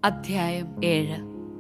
അധ്യായം ഏഴ്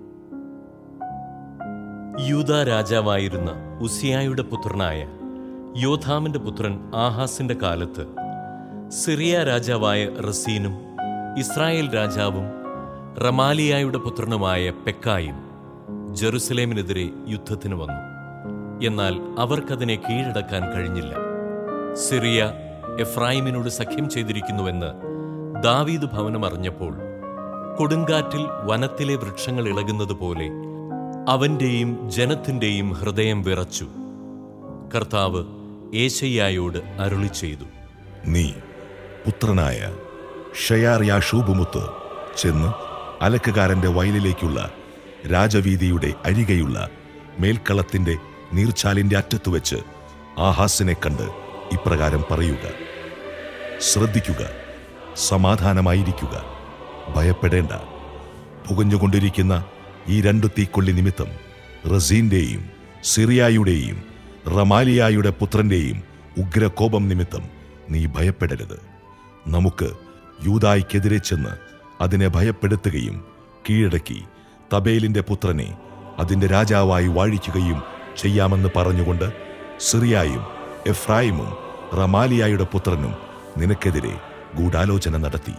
യൂദാ രാജാവായിരുന്ന ഉസിയായുടെ പുത്രനായ യോധാമിന്റെ പുത്രൻ ആഹാസിന്റെ കാലത്ത് സിറിയ രാജാവായ റസീനും ഇസ്രായേൽ രാജാവും റമാലിയായുടെ പുത്രനുമായ പെക്കായും ജെറുസലേമിനെതിരെ യുദ്ധത്തിന് വന്നു എന്നാൽ അവർക്കതിനെ കീഴടക്കാൻ കഴിഞ്ഞില്ല സിറിയ എഫ്രായിമിനോട് സഖ്യം ചെയ്തിരിക്കുന്നുവെന്ന് ദാവീദ് ഭവനം അറിഞ്ഞപ്പോൾ കൊടുങ്കാറ്റിൽ വനത്തിലെ വൃക്ഷങ്ങൾ ഇളകുന്നത് പോലെ അവന്റെയും ജനത്തിന്റെയും ഹൃദയം വിറച്ചു കർത്താവ് ഏശയ്യായോട് അരുളി ചെയ്തു നീ പുത്രനായ ഷയാർ യാഷൂബുമുത്ത് ചെന്ന് അലക്കുകാരന്റെ വയലിലേക്കുള്ള രാജവീതിയുടെ അരികെയുള്ള മേൽക്കളത്തിന്റെ നീർച്ചാലിന്റെ അറ്റത്തു വെച്ച് ആഹാസിനെ കണ്ട് ഇപ്രകാരം പറയുക ശ്രദ്ധിക്കുക സമാധാനമായിരിക്കുക ഭയപ്പെടേണ്ട പുകഞ്ഞുകൊണ്ടിരിക്കുന്ന ഈ രണ്ടു തീക്കൊള്ളി നിമിത്തം റസീന്റെയും സിറിയായുടെയും റമാലിയായുടെ പുത്രന്റെയും ഉഗ്രകോപം നിമിത്തം നീ ഭയപ്പെടരുത് നമുക്ക് യൂതായ്ക്കെതിരെ ചെന്ന് അതിനെ ഭയപ്പെടുത്തുകയും കീഴടക്കി തബേലിന്റെ പുത്രനെ അതിന്റെ രാജാവായി വാഴിക്കുകയും ചെയ്യാമെന്ന് പറഞ്ഞുകൊണ്ട് സിറിയായും എഫ്രായിമും റമാലിയായുടെ പുത്രനും നിനക്കെതിരെ ഗൂഢാലോചന നടത്തി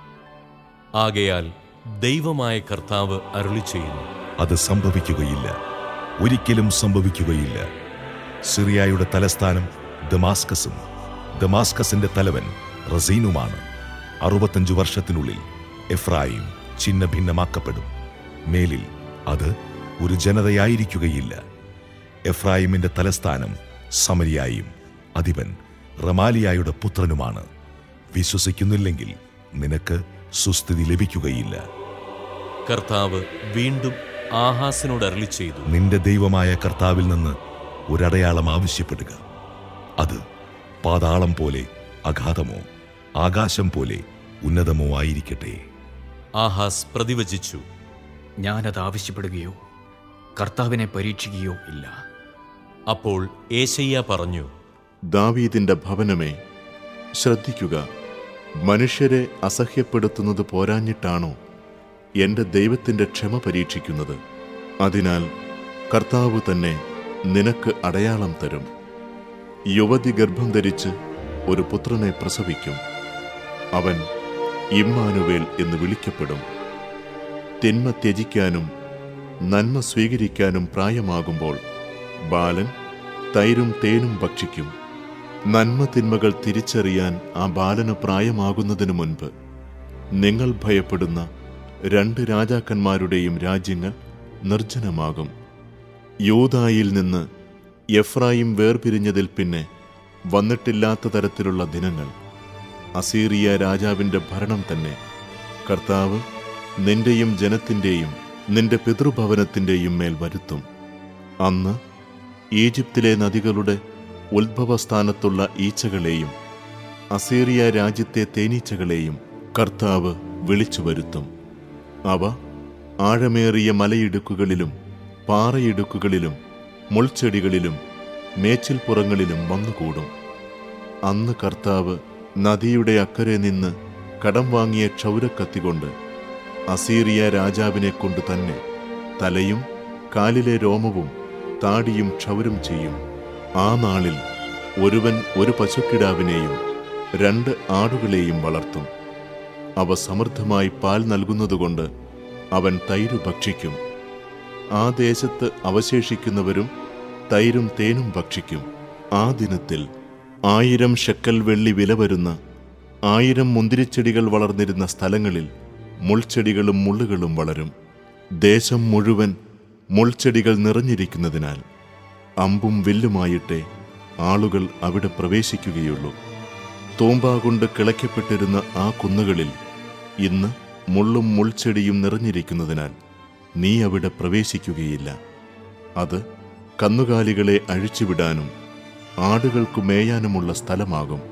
ആകയാൽ ദൈവമായ കർത്താവ് അരുളി ചെയ്യുന്നു അത് സംഭവിക്കുകയില്ല ഒരിക്കലും സംഭവിക്കുകയില്ല സിറിയായുടെ തലസ്ഥാനം ദമാസ്കസും ദമാസ്കസിന്റെ തലവൻ റസീനുമാണ് അറുപത്തഞ്ചു വർഷത്തിനുള്ളിൽ എഫ്രായിം ഛിന്ന ഭിന്നമാക്കപ്പെടും മേലിൽ അത് ഒരു ജനതയായിരിക്കുകയില്ല എഫ്രായിമിന്റെ തലസ്ഥാനം സമരിയായും അധിപൻ റമാലിയായുടെ പുത്രനുമാണ് വിശ്വസിക്കുന്നില്ലെങ്കിൽ നിനക്ക് സുസ്ഥിതി ലഭിക്കുകയില്ല കർത്താവ് വീണ്ടും ആഹാസിനോട് അരുളി ചെയ്തു നിന്റെ ദൈവമായ കർത്താവിൽ നിന്ന് ഒരടയാളം ആവശ്യപ്പെടുക അത് പാതാളം പോലെ അഗാധമോ ആകാശം പോലെ ഉന്നതമോ ആയിരിക്കട്ടെ ആഹാസ് പ്രതിവചിച്ചു ഞാനത് ആവശ്യപ്പെടുകയോ കർത്താവിനെ പരീക്ഷിക്കുകയോ ഇല്ല അപ്പോൾ ഏശയ്യ പറഞ്ഞു ദാവീദിന്റെ ഭവനമേ ശ്രദ്ധിക്കുക മനുഷ്യരെ അസഹ്യപ്പെടുത്തുന്നത് പോരാഞ്ഞിട്ടാണോ എന്റെ ദൈവത്തിന്റെ ക്ഷമ പരീക്ഷിക്കുന്നത് അതിനാൽ കർത്താവ് തന്നെ നിനക്ക് അടയാളം തരും യുവതി ഗർഭം ധരിച്ച് ഒരു പുത്രനെ പ്രസവിക്കും അവൻ ഇമ്മാനുവേൽ എന്ന് വിളിക്കപ്പെടും തിന്മ ത്യജിക്കാനും നന്മ സ്വീകരിക്കാനും പ്രായമാകുമ്പോൾ ബാലൻ തൈരും തേനും ഭക്ഷിക്കും നന്മ തിന്മകൾ തിരിച്ചറിയാൻ ആ ബാലന് പ്രായമാകുന്നതിനു മുൻപ് നിങ്ങൾ ഭയപ്പെടുന്ന രണ്ട് രാജാക്കന്മാരുടെയും രാജ്യങ്ങൾ നിർജ്ജനമാകും യൂതായിൽ നിന്ന് എഫ്രായിം വേർപിരിഞ്ഞതിൽ പിന്നെ വന്നിട്ടില്ലാത്ത തരത്തിലുള്ള ദിനങ്ങൾ അസീറിയ രാജാവിന്റെ ഭരണം തന്നെ കർത്താവ് നിന്റെയും ജനത്തിന്റെയും നിന്റെ പിതൃഭവനത്തിന്റെയും മേൽ വരുത്തും അന്ന് ഈജിപ്തിലെ നദികളുടെ ഉത്ഭവസ്ഥാനത്തുള്ള ഈച്ചകളെയും അസീറിയ രാജ്യത്തെ തേനീച്ചകളെയും കർത്താവ് വിളിച്ചു വരുത്തും അവ ആഴമേറിയ മലയിടുക്കുകളിലും പാറയിടുക്കുകളിലും മുൾച്ചെടികളിലും മേച്ചിൽപ്പുറങ്ങളിലും വന്നുകൂടും അന്ന് കർത്താവ് നദിയുടെ അക്കരെ നിന്ന് കടം വാങ്ങിയ ക്ഷൗരക്കത്തികൊണ്ട് അസീറിയ രാജാവിനെ കൊണ്ട് തന്നെ തലയും കാലിലെ രോമവും താടിയും ക്ഷൗരം ചെയ്യും ആ നാളിൽ ഒരുവൻ ഒരു പശുക്കിടാവിനെയും രണ്ട് ആടുകളെയും വളർത്തും അവ സമൃദ്ധമായി പാൽ നൽകുന്നതുകൊണ്ട് അവൻ തൈരു ഭക്ഷിക്കും ആ ദേശത്ത് അവശേഷിക്കുന്നവരും തൈരും തേനും ഭക്ഷിക്കും ആ ദിനത്തിൽ ആയിരം ഷെക്കൽ വെള്ളി വില വരുന്ന ആയിരം മുന്തിരിച്ചെടികൾ വളർന്നിരുന്ന സ്ഥലങ്ങളിൽ മുൾച്ചെടികളും മുള്ളുകളും വളരും ദേശം മുഴുവൻ മുൾച്ചെടികൾ നിറഞ്ഞിരിക്കുന്നതിനാൽ അമ്പും വില്ലുമായിട്ടേ ആളുകൾ അവിടെ പ്രവേശിക്കുകയുള്ളൂ തൂമ്പാ കൊണ്ട് കിളയ്ക്കപ്പെട്ടിരുന്ന ആ കുന്നുകളിൽ ഇന്ന് മുള്ളും മുൾച്ചെടിയും നിറഞ്ഞിരിക്കുന്നതിനാൽ നീ അവിടെ പ്രവേശിക്കുകയില്ല അത് കന്നുകാലികളെ അഴിച്ചുവിടാനും ആടുകൾക്കു മേയാനുമുള്ള സ്ഥലമാകും